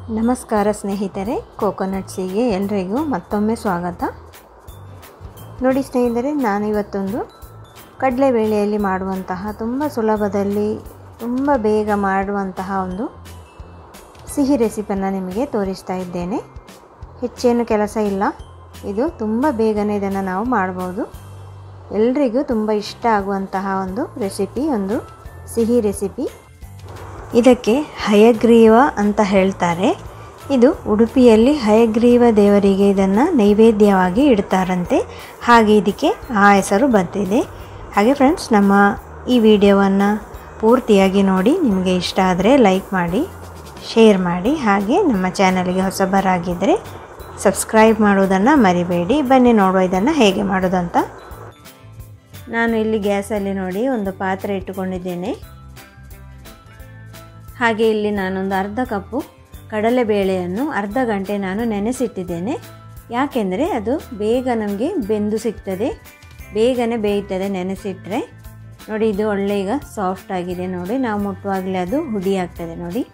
ನಮಸ್ಕಾರ ಸ್ನೇಹಿತರೆ ಕೋಕೋನಟ್ಸಿಗೆ ಎಲ್ರಿಗೂ ಮತ್ತೊಮ್ಮೆ ಸ್ವಾಗತ ನೋಡಿ ಸ್ನೇಹಿತರೆ ನಾನಿವತ್ತೊಂದು ಕಡಲೆಬೇಳೆಯಲ್ಲಿ ಮಾಡುವಂತಹ ತುಂಬ ಸುಲಭದಲ್ಲಿ ತುಂಬ ಬೇಗ ಮಾಡುವಂತಹ ಒಂದು ಸಿಹಿ ರೆಸಿಪಿಯನ್ನು ನಿಮಗೆ ತೋರಿಸ್ತಾ ಇದ್ದೇನೆ ಹೆಚ್ಚೇನು ಕೆಲಸ ಇಲ್ಲ ಇದು ತುಂಬ ಬೇಗನೆ ಇದನ್ನು ನಾವು ಮಾಡ್ಬೋದು ಎಲ್ರಿಗೂ ತುಂಬ ಇಷ್ಟ ಆಗುವಂತಹ ಒಂದು ರೆಸಿಪಿ ಒಂದು ಸಿಹಿ ರೆಸಿಪಿ ಇದಕ್ಕೆ ಹಯಗ್ರೀವ ಅಂತ ಹೇಳ್ತಾರೆ ಇದು ಉಡುಪಿಯಲ್ಲಿ ಹಯಗ್ರೀವ ದೇವರಿಗೆ ಇದನ್ನು ನೈವೇದ್ಯವಾಗಿ ಇಡ್ತಾರಂತೆ ಹಾಗೆ ಇದಕ್ಕೆ ಆ ಹೆಸರು ಬಂದಿದೆ ಹಾಗೆ ಫ್ರೆಂಡ್ಸ್ ನಮ್ಮ ಈ ವಿಡಿಯೋವನ್ನು ಪೂರ್ತಿಯಾಗಿ ನೋಡಿ ನಿಮಗೆ ಇಷ್ಟ ಆದರೆ ಲೈಕ್ ಮಾಡಿ ಶೇರ್ ಮಾಡಿ ಹಾಗೆ ನಮ್ಮ ಚಾನಲ್ಗೆ ಹೊಸಬರಾಗಿದ್ದರೆ ಸಬ್ಸ್ಕ್ರೈಬ್ ಮಾಡೋದನ್ನು ಮರಿಬೇಡಿ ಬನ್ನಿ ನೋಡುವ ಇದನ್ನು ಹೇಗೆ ಮಾಡೋದಂತ ನಾನು ಇಲ್ಲಿ ಗ್ಯಾಸಲ್ಲಿ ನೋಡಿ ಒಂದು ಪಾತ್ರೆ ಇಟ್ಟುಕೊಂಡಿದ್ದೇನೆ ಹಾಗೆ ಇಲ್ಲಿ ನಾನೊಂದು ಅರ್ಧ ಕಪ್ಪು ಕಡಲೆಬೇಳೆಯನ್ನು ಅರ್ಧ ಗಂಟೆ ನಾನು ನೆನೆಸಿಟ್ಟಿದ್ದೇನೆ ಯಾಕೆಂದರೆ ಅದು ಬೇಗ ನಮಗೆ ಬೆಂದು ಸಿಗ್ತದೆ ಬೇಗನೆ ಬೇಯ್ತದೆ ನೆನೆಸಿಟ್ಟರೆ ನೋಡಿ ಇದು ಒಳ್ಳೆ ಈಗ ಸಾಫ್ಟ್ ಆಗಿದೆ ನೋಡಿ ನಾವು ಮುಟ್ಟುವಾಗಲೇ ಅದು ಹುಡಿ ಆಗ್ತದೆ ನೋಡಿ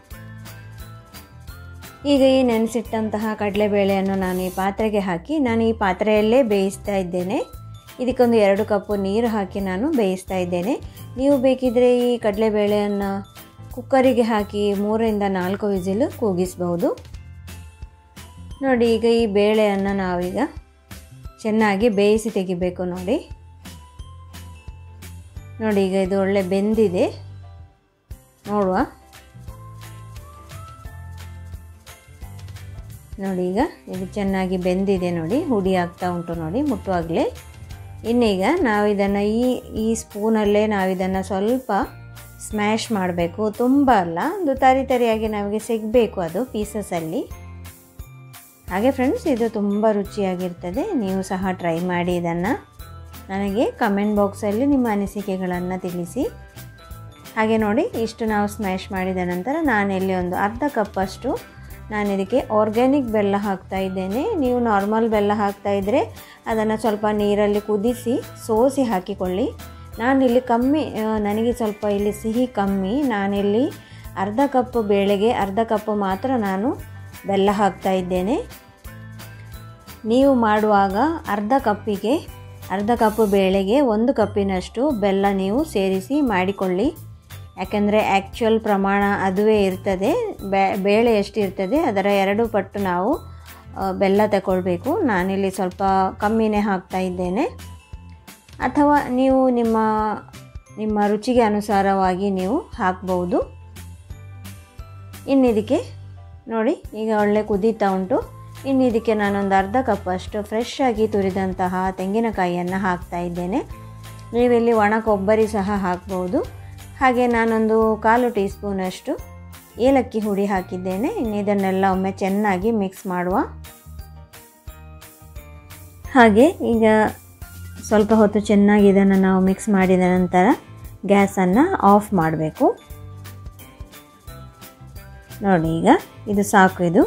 ಈಗ ಈ ನೆನೆಸಿಟ್ಟಂತಹ ಕಡಲೆಬೇಳೆಯನ್ನು ನಾನು ಈ ಪಾತ್ರೆಗೆ ಹಾಕಿ ನಾನು ಈ ಪಾತ್ರೆಯಲ್ಲೇ ಬೇಯಿಸ್ತಾ ಇದ್ದೇನೆ ಇದಕ್ಕೊಂದು ಎರಡು ಕಪ್ಪು ನೀರು ಹಾಕಿ ನಾನು ಬೇಯಿಸ್ತಾ ಇದ್ದೇನೆ ನೀವು ಬೇಕಿದ್ದರೆ ಈ ಕಡಲೆಬೇಳೆಯನ್ನು ಕುಕ್ಕರಿಗೆ ಹಾಕಿ ಮೂರರಿಂದ ನಾಲ್ಕು ವಿಸಿಲು ಕೂಗಿಸ್ಬೋದು ನೋಡಿ ಈಗ ಈ ಬೇಳೆಯನ್ನು ನಾವೀಗ ಚೆನ್ನಾಗಿ ಬೇಯಿಸಿ ತೆಗಿಬೇಕು ನೋಡಿ ನೋಡಿ ಈಗ ಇದು ಒಳ್ಳೆ ಬೆಂದಿದೆ ನೋಡುವ ನೋಡಿ ಈಗ ಇದು ಚೆನ್ನಾಗಿ ಬೆಂದಿದೆ ನೋಡಿ ಹುಡಿ ಆಗ್ತಾ ಉಂಟು ನೋಡಿ ಮುಟ್ಟುವಾಗಲೇ ಇನ್ನೀಗ ನಾವು ಇದನ್ನು ಈ ಈ ಸ್ಪೂನಲ್ಲೇ ನಾವು ಇದನ್ನು ಸ್ವಲ್ಪ ಸ್ಮ್ಯಾಶ್ ಮಾಡಬೇಕು ತುಂಬ ಅಲ್ಲ ಒಂದು ತರಿ ತರಿಯಾಗಿ ನಮಗೆ ಸಿಗಬೇಕು ಅದು ಪೀಸಸಲ್ಲಿ ಹಾಗೆ ಫ್ರೆಂಡ್ಸ್ ಇದು ತುಂಬ ರುಚಿಯಾಗಿರ್ತದೆ ನೀವು ಸಹ ಟ್ರೈ ಮಾಡಿ ಇದನ್ನು ನನಗೆ ಕಮೆಂಟ್ ಬಾಕ್ಸಲ್ಲಿ ನಿಮ್ಮ ಅನಿಸಿಕೆಗಳನ್ನು ತಿಳಿಸಿ ಹಾಗೆ ನೋಡಿ ಇಷ್ಟು ನಾವು ಸ್ಮ್ಯಾಶ್ ಮಾಡಿದ ನಂತರ ನಾನಿಲ್ಲಿ ಒಂದು ಅರ್ಧ ಕಪ್ಪಷ್ಟು ನಾನು ಇದಕ್ಕೆ ಆರ್ಗ್ಯಾನಿಕ್ ಬೆಲ್ಲ ಹಾಕ್ತಾ ಇದ್ದೇನೆ ನೀವು ನಾರ್ಮಲ್ ಬೆಲ್ಲ ಹಾಕ್ತಾ ಇದ್ದರೆ ಅದನ್ನು ಸ್ವಲ್ಪ ನೀರಲ್ಲಿ ಕುದಿಸಿ ಸೋಸಿ ಹಾಕಿಕೊಳ್ಳಿ ನಾನಿಲ್ಲಿ ಕಮ್ಮಿ ನನಗೆ ಸ್ವಲ್ಪ ಇಲ್ಲಿ ಸಿಹಿ ಕಮ್ಮಿ ನಾನಿಲ್ಲಿ ಅರ್ಧ ಕಪ್ ಬೇಳೆಗೆ ಅರ್ಧ ಕಪ್ ಮಾತ್ರ ನಾನು ಬೆಲ್ಲ ಹಾಕ್ತಾ ಇದ್ದೇನೆ ನೀವು ಮಾಡುವಾಗ ಅರ್ಧ ಕಪ್ಪಿಗೆ ಅರ್ಧ ಕಪ್ ಬೇಳೆಗೆ ಒಂದು ಕಪ್ಪಿನಷ್ಟು ಬೆಲ್ಲ ನೀವು ಸೇರಿಸಿ ಮಾಡಿಕೊಳ್ಳಿ ಯಾಕೆಂದರೆ ಆ್ಯಕ್ಚುಯಲ್ ಪ್ರಮಾಣ ಅದುವೇ ಇರ್ತದೆ ಬೇಳೆ ಎಷ್ಟು ಇರ್ತದೆ ಅದರ ಎರಡು ಪಟ್ಟು ನಾವು ಬೆಲ್ಲ ತಗೊಳ್ಬೇಕು ನಾನಿಲ್ಲಿ ಸ್ವಲ್ಪ ಕಮ್ಮಿನೇ ಹಾಕ್ತಾ ಇದ್ದೇನೆ ಅಥವಾ ನೀವು ನಿಮ್ಮ ನಿಮ್ಮ ರುಚಿಗೆ ಅನುಸಾರವಾಗಿ ನೀವು ಹಾಕ್ಬೋದು ಇನ್ನಿದಕ್ಕೆ ನೋಡಿ ಈಗ ಒಳ್ಳೆ ಕುದೀತಾ ಉಂಟು ಇನ್ನು ಇದಕ್ಕೆ ನಾನೊಂದು ಅರ್ಧ ಕಪ್ಪಷ್ಟು ಫ್ರೆಶ್ ಆಗಿ ತುರಿದಂತಹ ತೆಂಗಿನಕಾಯಿಯನ್ನು ಹಾಕ್ತಾ ಇದ್ದೇನೆ ನೀವಿಲ್ಲಿ ಒಣ ಕೊಬ್ಬರಿ ಸಹ ಹಾಕ್ಬೋದು ಹಾಗೆ ನಾನೊಂದು ಕಾಲು ಟೀ ಸ್ಪೂನಷ್ಟು ಏಲಕ್ಕಿ ಹುಡಿ ಹಾಕಿದ್ದೇನೆ ಇನ್ನು ಇದನ್ನೆಲ್ಲ ಒಮ್ಮೆ ಚೆನ್ನಾಗಿ ಮಿಕ್ಸ್ ಮಾಡುವ ಹಾಗೆ ಈಗ ಸ್ವಲ್ಪ ಹೊತ್ತು ಚೆನ್ನಾಗಿ ಇದನ್ನು ನಾವು ಮಿಕ್ಸ್ ಮಾಡಿದ ನಂತರ ಗ್ಯಾಸನ್ನು ಆಫ್ ಮಾಡಬೇಕು ನೋಡಿ ಈಗ ಇದು ಸಾಕು ಇದು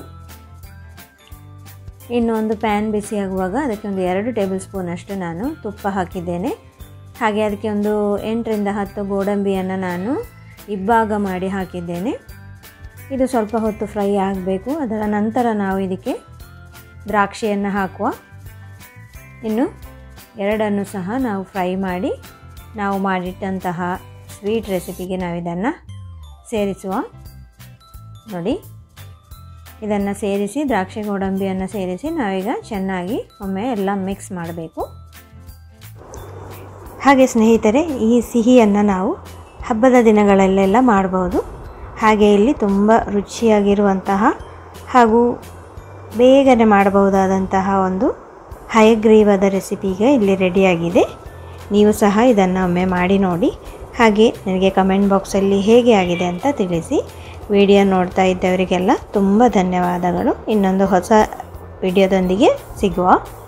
ಇನ್ನು ಒಂದು ಪ್ಯಾನ್ ಬಿಸಿ ಆಗುವಾಗ ಅದಕ್ಕೆ ಒಂದು ಎರಡು ಟೇಬಲ್ ಸ್ಪೂನಷ್ಟು ನಾನು ತುಪ್ಪ ಹಾಕಿದ್ದೇನೆ ಹಾಗೆ ಅದಕ್ಕೆ ಒಂದು ಎಂಟರಿಂದ ಹತ್ತು ಗೋಡಂಬಿಯನ್ನು ನಾನು ಇಬ್ಬಾಗ ಮಾಡಿ ಹಾಕಿದ್ದೇನೆ ಇದು ಸ್ವಲ್ಪ ಹೊತ್ತು ಫ್ರೈ ಆಗಬೇಕು ಅದರ ನಂತರ ನಾವು ಇದಕ್ಕೆ ದ್ರಾಕ್ಷಿಯನ್ನು ಹಾಕುವ ಇನ್ನು ಎರಡನ್ನು ಸಹ ನಾವು ಫ್ರೈ ಮಾಡಿ ನಾವು ಮಾಡಿಟ್ಟಂತಹ ಸ್ವೀಟ್ ರೆಸಿಪಿಗೆ ನಾವು ಇದನ್ನು ಸೇರಿಸುವ ನೋಡಿ ಇದನ್ನು ಸೇರಿಸಿ ದ್ರಾಕ್ಷಿ ಗೋಡಂಬಿಯನ್ನು ಸೇರಿಸಿ ನಾವೀಗ ಚೆನ್ನಾಗಿ ಒಮ್ಮೆ ಎಲ್ಲ ಮಿಕ್ಸ್ ಮಾಡಬೇಕು ಹಾಗೆ ಸ್ನೇಹಿತರೆ ಈ ಸಿಹಿಯನ್ನು ನಾವು ಹಬ್ಬದ ದಿನಗಳಲ್ಲೆಲ್ಲ ಮಾಡ್ಬೋದು ಹಾಗೆ ಇಲ್ಲಿ ತುಂಬ ರುಚಿಯಾಗಿರುವಂತಹ ಹಾಗೂ ಬೇಗನೆ ಮಾಡಬಹುದಾದಂತಹ ಒಂದು ಹಯಗ್ರೀವದ ರೆಸಿಪಿ ಈಗ ಇಲ್ಲಿ ರೆಡಿಯಾಗಿದೆ ನೀವು ಸಹ ಇದನ್ನು ಒಮ್ಮೆ ಮಾಡಿ ನೋಡಿ ಹಾಗೆ ನನಗೆ ಕಮೆಂಟ್ ಬಾಕ್ಸಲ್ಲಿ ಹೇಗೆ ಆಗಿದೆ ಅಂತ ತಿಳಿಸಿ ವಿಡಿಯೋ ನೋಡ್ತಾ ಇದ್ದವರಿಗೆಲ್ಲ ತುಂಬ ಧನ್ಯವಾದಗಳು ಇನ್ನೊಂದು ಹೊಸ ವಿಡಿಯೋದೊಂದಿಗೆ ಸಿಗುವ